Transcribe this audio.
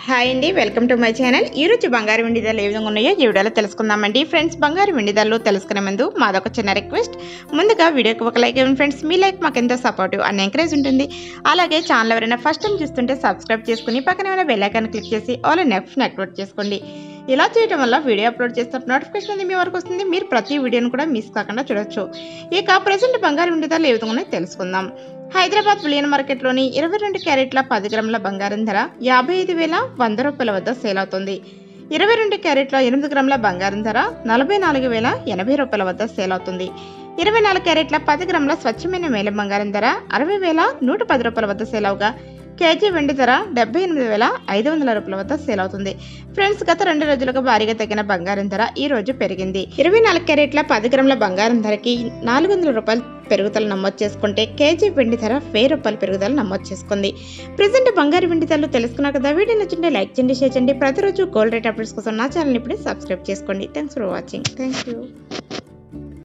hi అండి welcome to my channel ఈ రోజు బంగారు వెండి ధరలు ఏ విధంగా ఉన్నాయో ఈ వీడియోలో తెలుసుకుందామండి ఫ్రెండ్స్ బంగారు వెండి ధరలు తెలుసుకునే ముందు మాదొక చిన్న రిక్వెస్ట్ ముందుగా వీడియోకి ఒక లైక్ ఇవ్వండి ఫ్రెండ్స్ మీ లైక్ మాకు ఎంతో సపోర్టివ్ అండ్ ఎంకరేజ్ ఉంటుంది అలాగే ఛానల్ ఎవరైనా ఫస్ట్ టైం చూస్తుంటే సబ్స్క్రైబ్ చేసుకుని పక్కన ఏమైనా బెల్ ఐకాన్ క్లిక్ చేసి ఆల్ నెక్స్ట్ యాక్టివేట్ చేసుకోండి ఇలా చేయడం వల్ల వీడియో అప్లోడ్ చేస్తున్న నోటిఫికేషన్ అనేది మీ వరకు వస్తుంది మీరు ప్రతి వీడియోను కూడా మిస్ కాకుండా చూడొచ్చు ఇక ప్రజెంట్ బంగారు వెండి ధరలు ఏ విధంగా ఉన్నాయో తెలుసుకుందాం హైదరాబాద్ బులియన్ మార్కెట్లోని ఇరవై రెండు క్యారెట్ల పది గ్రాముల బంగారం ధర యాభై ఐదు వేల వంద రూపాయల వద్ద సేల్ అవుతుంది ఇరవై రెండు క్యారెట్ల ఎనిమిది గ్రాముల బంగారం ధర నలభై నాలుగు వేల ఎనభై రూపాయల వద్ద సేల్ అవుతుంది ఇరవై నాలుగు క్యారెట్ల పది గ్రాముల స్వచ్ఛమైన మేలం బంగారం ధర అరవై వేల నూట పది రూపాయల వద్ద సేల్ అవగా కేజీ వెండి ధర డెబ్బై ఎనిమిది వేల ఐదు వందల రూపాయల వద్ద సేల్ అవుతుంది ఫ్రెండ్స్ గత రెండు రోజులుగా భారీగా తగ్గిన బంగారం ధర ఈ రోజు పెరిగింది ఇరవై నాలుగు క్యారెట్ల పది గ్రాముల బంగారం ధరకి నాలుగు వందల రూపాయలు పెరుగుదల నమోదు చేసుకుంటే కేజీ వెండి ధర వెయ్యి రూపాయల పెరుగుదల నమోదు చేసుకుంది ప్రజెంట్ బంగారు వెండి ధరలు తెలుసుకున్నారు కదా వీడియో నచ్చింటే లైక్ చేయండి షేర్ చేయండి ప్రతిరోజు గోల్డ్ రేట్ అప్డేట్స్ కోసం నా ఛానల్ ఇప్పుడు సబ్స్క్రైబ్ చేసుకోండి thanks for watching thank you